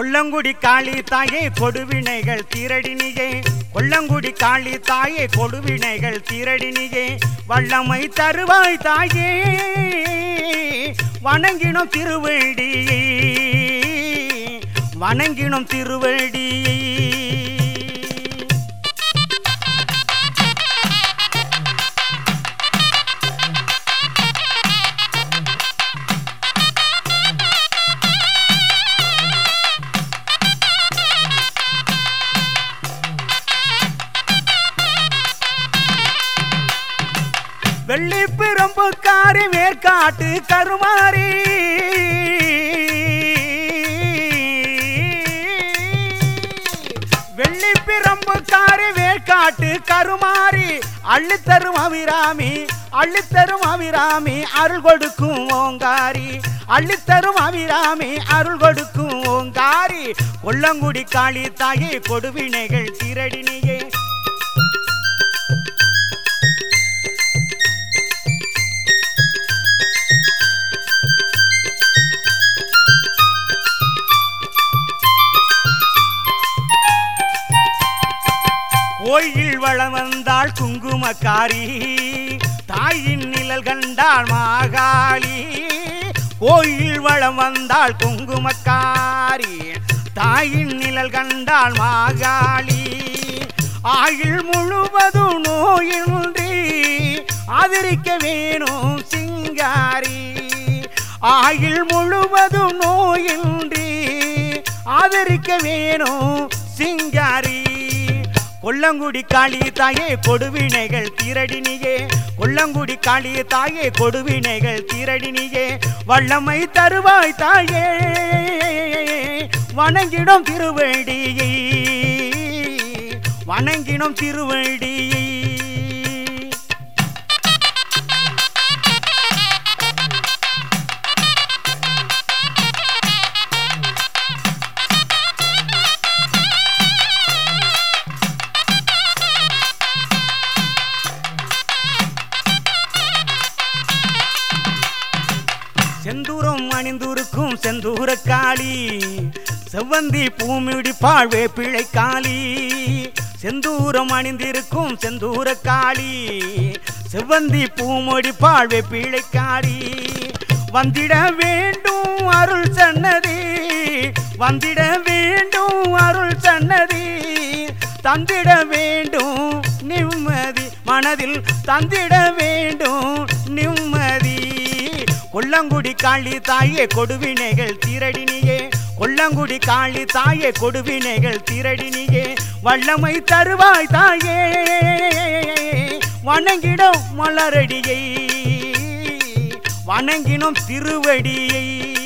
கொல்லங்குடி காளி தாயே கொடுவினைகள் தீரடினியே கொல்லங்குடி காளி தாயே கொடுவினைகள் தீரடினியே வல்லமை தருவாய் தாயே வணங்கினோம் திருவடியை வணங்கினோம் திருவடியை வெள்ளி பிரம்புக்காரி மேற்காட்டு கருமாறி வெள்ளி பிரம்புக்காரி வேற்காட்டு கருமாறி அள்ளித்தரும் அபிராமி அள்ளித்தரும் அபிராமி அருள் கொடுக்கும் ஓங்காரி அள்ளித்தரும் அபிராமி அருள் கொடுக்கும் ஓங்காரி கொல்லங்குடி காளி தாயே கொடுவினைகள் திரடினியே கோயில் வளம் வந்தாள் குங்குமக்காரி தாயின் நிழல் கண்டாள் மாகாளி கோயில் வளம் வந்தாள் குங்குமக்காரி தாயின் நிழல் கண்டாள் மாகாளி ஆயுள் முழுவதும் நோயின்றி ஆதரிக்க வேணும் சிங்காரி ஆயுள் முழுவதும் நோயின்றி ஆதரிக்க வேணும் சிங்காரி கொல்லங்குடி காளி தாயே கொடுவினைகள் தீரடினியே கொல்லங்குடி காளி தாயே கொடுவினைகள் தீரடினியே வல்லமை தருவாய் தாயே வணங்கிடும் திருவடியை வணங்கிடும் திருவடியை செந்தூரம் அணிந்துருக்கும் செந்தூர காளி செவ்வந்தி பூமிடிப்பாள் வேப்பிழை காளி செந்தூரம் அணிந்திருக்கும் செந்தூர காளி செவ்வந்தி பூமொடிப்பாள் வேப்பிழை காளி வந்திட வேண்டும் அருள் சன்னதி வந்திட வேண்டும் அருள் சன்னதி தந்திட வேண்டும் நிம்மதி மனதில் தந்திட வேண்டும் நிம்மதி கொல்லங்குடி காளி தாயே கொடுவினைகள் தீரடினியே கொல்லங்குடி காளி தாயே கொடுவினைகள் தீரடினியே வல்லமை தருவாய் தாயே வணங்கிடும் மலரடியை வணங்கினோம் திருவடியை